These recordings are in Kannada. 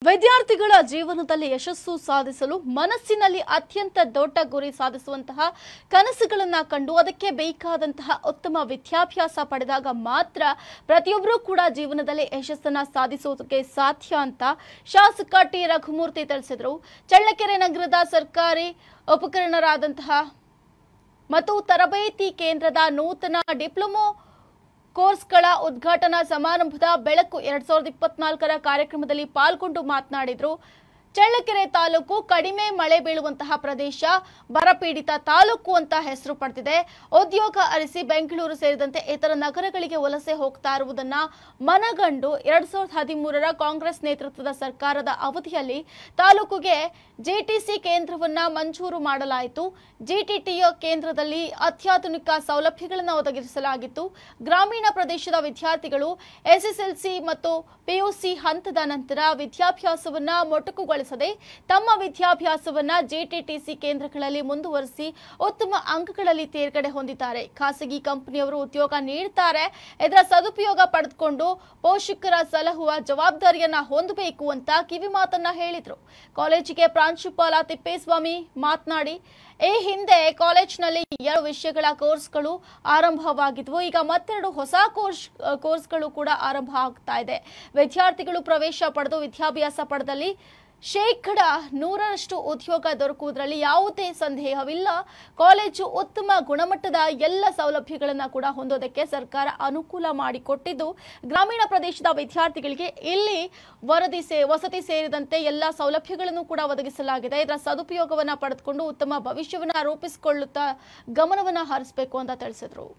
ವಿದ್ಯಾರ್ಥಿಗಳ ಜೀವನದಲ್ಲಿ ಯಶಸ್ಸು ಸಾಧಿಸಲು ಮನಸ್ಸಿನಲ್ಲಿ ಅತ್ಯಂತ ದೊಡ್ಡ ಗುರಿ ಸಾಧಿಸುವಂತಹ ಕನಸುಗಳನ್ನ ಕಂಡು ಅದಕ್ಕೆ ಬೇಕಾದಂತಹ ಉತ್ತಮ ವಿದ್ಯಾಭ್ಯಾಸ ಪಡೆದಾಗ ಮಾತ್ರ ಪ್ರತಿಯೊಬ್ಬರೂ ಕೂಡ ಜೀವನದಲ್ಲಿ ಯಶಸ್ಸನ್ನ ಸಾಧಿಸುವುದಕ್ಕೆ ಸಾಧ್ಯ ಅಂತ ಶಾಸಕ ಟಿ ರಘುಮೂರ್ತಿ ತಿಳಿಸಿದರು ಚಳ್ಳಕೆರೆ ನಗರದ ಸರ್ಕಾರಿ ಉಪಕರಣರಾದಂತಹ ಮತ್ತು ತರಬೇತಿ ಕೇಂದ್ರದ ನೂತನ ಡಿಪ್ಲೊಮೊ ಕೋರ್ಸ್ಗಳ ಉದ್ಘಾಟನಾ ಸಮಾರಂಭದ ಬೆಳಕು ಎರಡ್ ಸಾವಿರದ ಇಪ್ಪತ್ನಾಲ್ಕರ ಕಾರ್ಯಕ್ರಮದಲ್ಲಿ ಪಾಲ್ಗೊಂಡು ಮಾತನಾಡಿದರು ಚಳ್ಳಕೆರೆ ತಾಲೂಕು ಕಡಿಮೆ ಮಳೆ ಬೀಳುವಂತಹ ಪ್ರದೇಶ ಬರಪೀಡಿತ ತಾಲೂಕು ಅಂತ ಹೆಸರು ಪಡೆದಿದೆ ಉದ್ಯೋಗ ಅರಿಸಿ ಬೆಂಗಳೂರು ಸೇರಿದಂತೆ ಇತರ ನಗರಗಳಿಗೆ ವಲಸೆ ಹೋಗ್ತಾ ಇರುವುದನ್ನ ಮನಗಂಡು ಎರಡ್ ಸಾವಿರದ ಹದಿಮೂರರ ಕಾಂಗ್ರೆಸ್ ನೇತೃತ್ವದ ಸರ್ಕಾರದ ಅವಧಿಯಲ್ಲಿ ತಾಲೂಕಿಗೆ ಜೆಟಿಸಿ ಕೇಂದ್ರವನ್ನ ಮಂಜೂರು ಮಾಡಲಾಯಿತು ಜಿಟಿಟಿಒ ಕೇಂದ್ರದಲ್ಲಿ ಅತ್ಯಾಧುನಿಕ ಸೌಲಭ್ಯಗಳನ್ನು ಒದಗಿಸಲಾಗಿತ್ತು ಗ್ರಾಮೀಣ ಪ್ರದೇಶದ ವಿದ್ಯಾರ್ಥಿಗಳು ಎಸ್ಎಸ್ಎಲ್ಸಿ ಮತ್ತು ಪಿಯುಸಿ ಹಂತದ ನಂತರ ವಿದ್ಯಾಭ್ಯಾಸವನ್ನ ಮೊಟಕುಗೊಳಿಸದೆ ತಮ್ಮ ವಿದ್ಯಾಭ್ಯಾಸವನ್ನ ಜೆಟಿಟಿಸಿ ಕೇಂದ್ರಗಳಲ್ಲಿ ಮುಂದುವರಿಸಿ ಉತ್ತಮ ಅಂಕಗಳಲ್ಲಿ ತೇರ್ಗಡೆ ಹೊಂದಿದ್ದಾರೆ ಖಾಸಗಿ ಕಂಪನಿಯವರು ಉದ್ಯೋಗ ನೀಡುತ್ತಾರೆ ಇದರ ಸದುಪಯೋಗ ಪಡೆದುಕೊಂಡು ಪೋಷಕರ ಸಲಹುವ ಜವಾಬ್ದಾರಿಯನ್ನ ಹೊಂದಬೇಕು ಅಂತ ಕಿವಿ ಮಾತನ್ನ ಹೇಳಿದ್ರು ಕಾಲೇಜಿಗೆ ಪ್ರಾಂಶುಪಾಲ ತಿಪ್ಪೇಸ್ವಾಮಿ ಮಾತನಾಡಿ ಈ ಹಿಂದೆ ಕಾಲೇಜಿನಲ್ಲಿ ಎರಡು ವಿಷಯಗಳ ಕೋರ್ಸ್ಗಳು ಆರಂಭವಾಗಿದ್ವು ಈಗ ಮತ್ತೆರಡು ಹೊಸ ಕೋರ್ಸ್ ಕೋರ್ಸ್ಗಳು ಕೂಡ ಆರಂಭ ಆಗ್ತಾ ಇದೆ ವಿದ್ಯಾರ್ಥಿಗಳು ಪ್ರವೇಶ ಪಡೆದು ವಿದ್ಯಾಭ್ಯಾಸ ಪಡೆದಲ್ಲಿ ಶೇಕಡ ನೂರರಷ್ಟು ಉದ್ಯೋಗ ದೊರಕುವುದರಲ್ಲಿ ಯಾವುದೇ ಸಂದೇಹವಿಲ್ಲ ಕಾಲೇಜು ಉತ್ತಮ ಗುಣಮಟ್ಟದ ಎಲ್ಲ ಸೌಲಭ್ಯಗಳನ್ನು ಕೂಡ ಹೊಂದೋದಕ್ಕೆ ಸರ್ಕಾರ ಅನುಕೂಲ ಮಾಡಿಕೊಟ್ಟಿದ್ದು ಗ್ರಾಮೀಣ ಪ್ರದೇಶದ ವಿದ್ಯಾರ್ಥಿಗಳಿಗೆ ಇಲ್ಲಿ ವರದಿ ಸೇ ವಸತಿ ಸೇರಿದಂತೆ ಎಲ್ಲ ಸೌಲಭ್ಯಗಳನ್ನು ಕೂಡ ಒದಗಿಸಲಾಗಿದೆ ಇದರ ಸದುಪಯೋಗವನ್ನು ಪಡೆದುಕೊಂಡು ಉತ್ತಮ ಭವಿಷ್ಯವನ್ನು ರೂಪಿಸಿಕೊಳ್ಳುತ್ತಾ ಗಮನವನ್ನು ಹರಿಸಬೇಕು ಅಂತ ತಿಳಿಸಿದರು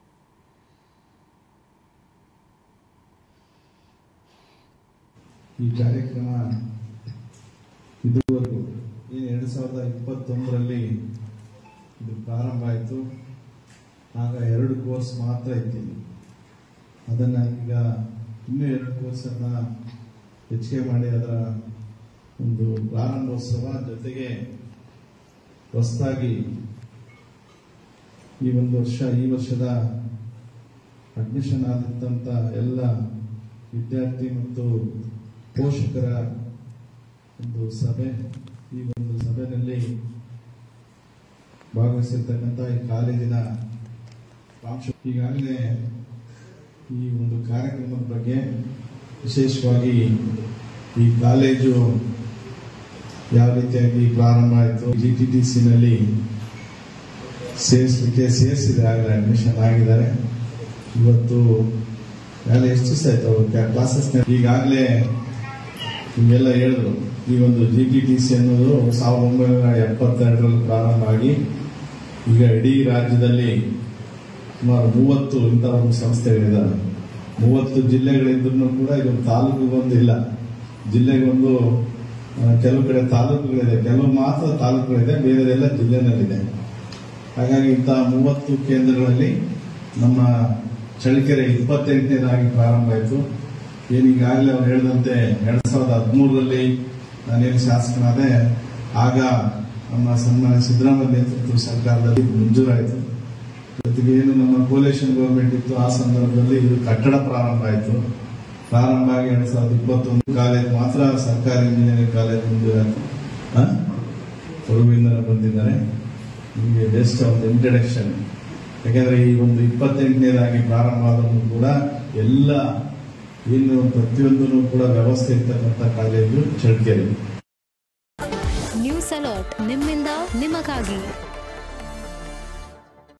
ಈ ಕಾರ್ಯಕ್ರಮ ಇದುವರೆಗೂ ಏನು ಎರಡು ಸಾವಿರದ ಇಪ್ಪತ್ತೊಂದರಲ್ಲಿ ಇದು ಪ್ರಾರಂಭ ಆಯಿತು ಆಗ ಎರಡು ಕೋರ್ಸ್ ಮಾತ್ರ ಇತ್ತು ಅದನ್ನು ಈಗ ಇನ್ನೂ ಎರಡು ಕೋರ್ಸನ್ನು ಹೆಚ್ಚಿಗೆ ಮಾಡಿ ಅದರ ಒಂದು ಪ್ರಾರಂಭೋತ್ಸವ ಜೊತೆಗೆ ಹೊಸದಾಗಿ ಈ ಒಂದು ವರ್ಷ ಈ ವರ್ಷದ ಅಡ್ಮಿಷನ್ ಆದಂಥ ಎಲ್ಲ ವಿದ್ಯಾರ್ಥಿ ಮತ್ತು ಪೋಷಕರ ಒಂದು ಸಭೆ ಈ ಒಂದು ಸಭೆಯಲ್ಲಿ ಭಾಗವಹಿಸಿರ್ತಕ್ಕಂಥ ಈ ಕಾಲೇಜಿನ ಪ್ರಾಂಶ ಈಗಾಗಲೇ ಈ ಒಂದು ಕಾರ್ಯಕ್ರಮದ ಬಗ್ಗೆ ವಿಶೇಷವಾಗಿ ಈ ಕಾಲೇಜು ಯಾವ ರೀತಿಯಾಗಿ ಪ್ರಾರಂಭ ಆಯಿತು ಜಿ ಟಿ ಟಿ ಸಿನಲ್ಲಿ ಸೇರಿಸಲಿಕ್ಕೆ ಸೇರಿಸಿದೆ ಆಗಲೇ ಅಡ್ಮಿಷನ್ ಆಗಿದ್ದಾರೆ ಇವತ್ತು ಆಗಲೇ ಎಷ್ಟು ದಿವಸ ಆಯ್ತು ಅವ್ರು ಕ್ಲಾಸಸ್ ಈಗಾಗಲೇ ನಿಮಗೆಲ್ಲ ಹೇಳಿದ್ರು ಈ ಒಂದು ಜಿ ಟಿ ಟಿ ಸಿ ಅನ್ನೋದು ಸಾವಿರದ ಒಂಬೈನೂರ ಎಪ್ಪತ್ತೆರಡರಲ್ಲಿ ಪ್ರಾರಂಭ ಆಗಿ ಈಗ ಇಡೀ ರಾಜ್ಯದಲ್ಲಿ ಸುಮಾರು ಮೂವತ್ತು ಇಂಥ ಒಂದು ಸಂಸ್ಥೆಗಳಿದ್ದಾವೆ ಮೂವತ್ತು ಜಿಲ್ಲೆಗಳಿದ್ರೂ ಕೂಡ ಇದು ತಾಲೂಕಿಗೊಂದು ಇಲ್ಲ ಜಿಲ್ಲೆಗೊಂದು ಆ, ಕೆಲವು ಕಡೆ ತಾಲೂಕುಗಳಿದೆ ಕೆಲವು ಮಾತ್ರ ತಾಲೂಕುಗಳಿದೆ ಬೇರೆದೆಲ್ಲ ಜಿಲ್ಲೆನಲ್ಲಿದೆ ಹಾಗಾಗಿ ಇಂತಹ ಮೂವತ್ತು ಕೇಂದ್ರಗಳಲ್ಲಿ ನಮ್ಮ ಚಳ್ಳಕೆರೆ ಇಪ್ಪತ್ತೆಂಟನೇದಾಗಿ ಪ್ರಾರಂಭ ಆಯಿತು ಏನೀಗಾಗಲೇ ಅವ್ರು ಹೇಳಿದಂತೆ ಎರಡ್ ಸಾವಿರದ ಹದಿಮೂರರಲ್ಲಿ ನಾನೇನು ಶಾಸಕನಾದೆ ಆಗ ನಮ್ಮ ಸನ್ಮಾನ್ಯ ಸಿದ್ದರಾಮಯ್ಯ ನೇತೃತ್ವದ ಸರ್ಕಾರದಲ್ಲಿ ಮಂಜೂರಾಯಿತು ಜೊತೆಗೆ ಏನು ನಮ್ಮ ಕೋಲೇಷನ್ ಗೌರ್ಮೆಂಟ್ ಇತ್ತು ಆ ಸಂದರ್ಭದಲ್ಲಿ ಇದು ಕಟ್ಟಡ ಪ್ರಾರಂಭ ಆಯಿತು ಪ್ರಾರಂಭ ಆಗಿ ಎರಡ್ ಸಾವಿರದ ಇಪ್ಪತ್ತೊಂದು ಕಾಲೇಜ್ ಮಾತ್ರ ಸರ್ಕಾರಿ ಇಂಜಿನಿಯರಿಂಗ್ ಕಾಲೇಜ್ ಮಂಜೂರಾಯಿತು ಆ? ಕೊಡಗಿಂದ ಬಂದಿದ್ದಾರೆ ನಿಮಗೆ ಬೆಸ್ಟ್ ಒಂದು ಇಂಟ್ರಡಕ್ಷನ್ ಯಾಕಂದ್ರೆ ಈ ಒಂದು ಇಪ್ಪತ್ತೆಂಟನೇದಾಗಿ ಪ್ರಾರಂಭ ಆದರೂ ಕೂಡ ಎಲ್ಲ ಏನು ಪ್ರತಿಯೊಂದೂ ಕೂಡ ವ್ಯವಸ್ಥೆ ಇರ್ತಕ್ಕಂಥ ಕಾಲೇಜು ಚಳ್ಳಕೆರೆ ನ್ಯೂಸ್ ಅಲರ್ಟ್ ನಿಮ್ಮಿಂದ ನಿಮಗಾಗಿ